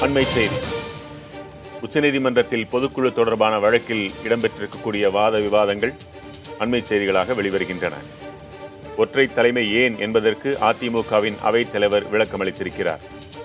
அண்மை செய்தி உச்சநீதிமன்றத்தில் பொதுக்குழு தொடர்பான வழக்கில் இடம்பெற்றிருக்கக்கூடிய வாத விவாதங்கள் அண்மை செய்திகளாக வெளிவருகின்றன ஒற்றை தலைமை ஏன் என்பதற்கு அதிமுகவின் அவைத் தலைவர் விளக்கமளித்திருக்கிறார்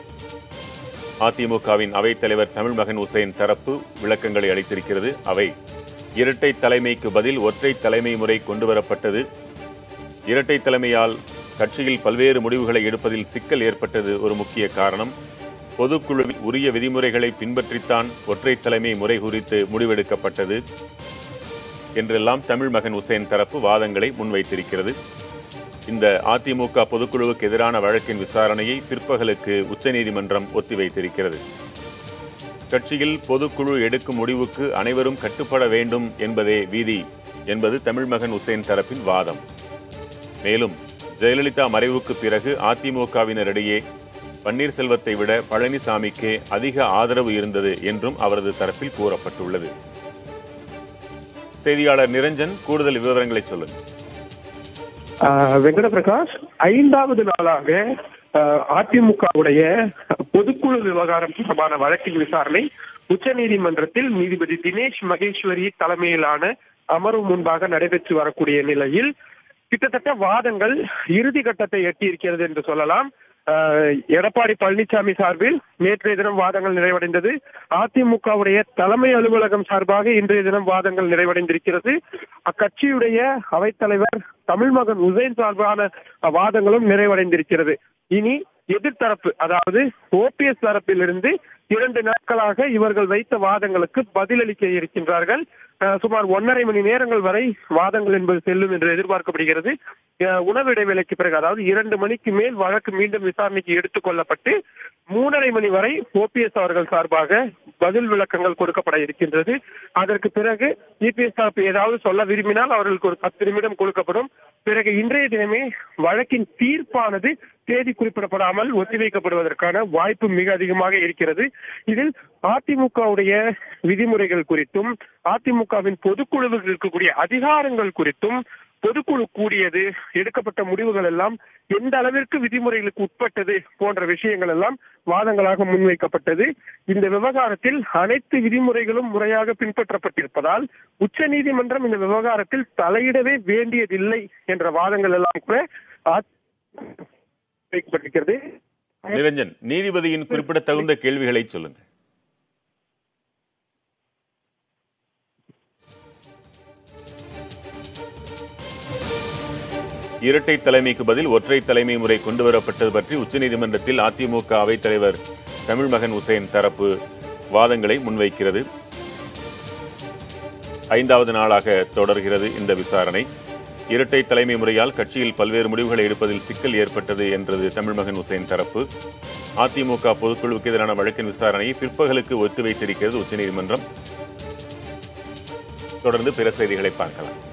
அதிமுகவின் அவைத் தலைவர் தமிழ்மகன் உசேன் தரப்பு விளக்கங்களை அளித்திருக்கிறது அவை இரட்டை தலைமைக்கு பதில் ஒற்றை தலைமை முறை கொண்டுவரப்பட்டது இரட்டை தலைமையால் கட்சியில் பல்வேறு முடிவுகளை எடுப்பதில் சிக்கல் ஏற்பட்டது ஒரு முக்கிய காரணம் பொதுக்குழுவில் உரிய விதிமுறைகளை பின்பற்றித்தான் ஒற்றை தலைமை முறை குறித்து முடிவெடுக்கப்பட்டது என்றெல்லாம் தமிழ் மகன் உசேன் தரப்பு வாதங்களை முன்வைத்திருக்கிறது இந்த அதிமுக பொதுக்குழுவுக்கு எதிரான வழக்கின் விசாரணையை பிற்பகலுக்கு உச்சநீதிமன்றம் ஒத்திவைத்திருக்கிறது கட்சியில் பொதுக்குழு எடுக்கும் முடிவுக்கு அனைவரும் கட்டுப்பட வேண்டும் என்பதே விதி என்பது தமிழ்மகன் உசேன் தரப்பின் வாதம் மேலும் ஜெயலலிதா மறைவுக்கு பிறகு அதிமுகவினரிடையே பன்னீர்செல்வத்தை விட பழனிசாமிக்கே அதிக ஆதரவு இருந்தது என்றும் அவரது தரப்பில் கூறப்பட்டுள்ளது செய்தியாளர் நிரஞ்சன் கூடுதல் விவரங்களை சொல்லுங்க ஆஹ் வெங்கட பிரகாஷ் ஐந்தாவது நாளாக ஆஹ் அதிமுகவுடைய பொதுக்குழு விவகாரம் தொடர்பான வழக்கின் விசாரணை உச்சநீதிமன்றத்தில் நீதிபதி தினேஷ் மகேஸ்வரி தலைமையிலான அமர்வு முன்பாக நடைபெற்று வரக்கூடிய நிலையில் கிட்டத்தட்ட வாதங்கள் இறுதி கட்டத்தை எட்டியிருக்கிறது என்று சொல்லலாம் ஆஹ் எடப்பாடி பழனிசாமி சார்பில் நேற்றைய தினம் வாதங்கள் நிறைவடைந்தது அதிமுகவுடைய தலைமை அலுவலகம் சார்பாக இன்றைய தினம் வாதங்கள் நிறைவடைந்திருக்கிறது அக்கட்சியுடைய அவைத்தலைவர் தமிழ்மகன் உசேன் சார்பான வாதங்களும் நிறைவடைந்திருக்கிறது இனி எதிர்த்தரப்பு அதாவது ஓபிஎஸ் தரப்பிலிருந்து இரண்டு நாட்களாக இவர்கள் வைத்த வாதங்களுக்கு பதிலளிக்க இருக்கின்றார்கள் அஹ் சுமார் ஒன்றரை மணி நேரங்கள் வரை வாதங்கள் என்பது செல்லும் என்று எதிர்பார்க்கப்படுகிறது அஹ் உணவு இடைவேளைக்கு பிறகு அதாவது இரண்டு மணிக்கு மேல் வழக்கு மீண்டும் விசாரணைக்கு எடுத்துக் கொள்ளப்பட்டு மூணரை மணி வரை ஓபிஎஸ் அவர்கள் சார்பாக பதில் விளக்கங்கள் கொடுக்கப்பட இருக்கின்றது அதற்கு பிறகு இபிஎஸ் தரப்பு ஏதாவது சொல்ல விரும்பினால் அவர்களுக்கு ஒரு பத்து நிமிடம் கொடுக்கப்படும் பிறகு இன்றைய தினமே வழக்கின் தீர்ப்பானது தேதி குறிப்பிடப்படாமல் ஒத்திவைக்கப்படுவதற்கான வாய்ப்பு மிக அதிகமாக இருக்கிறது இதில் அதிமுகவுடைய விதிமுறைகள் குறித்தும் அதிமுகவின் பொதுக்குழுவில் இருக்கக்கூடிய அதிகாரங்கள் குறித்தும் பொதுக்குழு கூடியது எடுக்கப்பட்ட முடிவுகள் எல்லாம் எந்த அளவிற்கு விதிமுறைகளுக்கு உட்பட்டது போன்ற விஷயங்கள் எல்லாம் வாதங்களாக முன்வைக்கப்பட்டது இந்த விவகாரத்தில் அனைத்து விதிமுறைகளும் முறையாக பின்பற்றப்பட்டிருப்பதால் உச்சநீதிமன்றம் இந்த விவகாரத்தில் தலையிடவே வேண்டியதில்லை என்ற வாதங்கள் எல்லாம் கூட வைக்கப்பட்டிருக்கிறது நிரஞ்சன் நீதிபதியின் குறிப்பிடத்தகுந்த கேள்விகளை சொல்லுங்க இரட்டை தலைமைக்கு பதில் ஒற்றை தலைமை முறை கொண்டுவரப்பட்டது பற்றி உச்சநீதிமன்றத்தில் அதிமுக அவைத் தலைவர் தமிழ்மகன் உசேன் தரப்பு வாதங்களை முன்வைக்கிறது ஐந்தாவது நாளாக தொடர்கிறது இந்த விசாரணை இரட்டை தலைமை முறையால் கட்சியில் பல்வேறு முடிவுகளை எடுப்பதில் சிக்கல் ஏற்பட்டது என்றது தமிழ்மகன் உசேன் தரப்பு அதிமுக பொதுக்குழுவுக்கு எதிரான வழக்கின் விசாரணையை பிற்பகலுக்கு ஒத்திவைத்திருக்கிறது உச்சநீதிமன்றம் தொடர்ந்து பிற செய்திகளை பார்க்கலாம்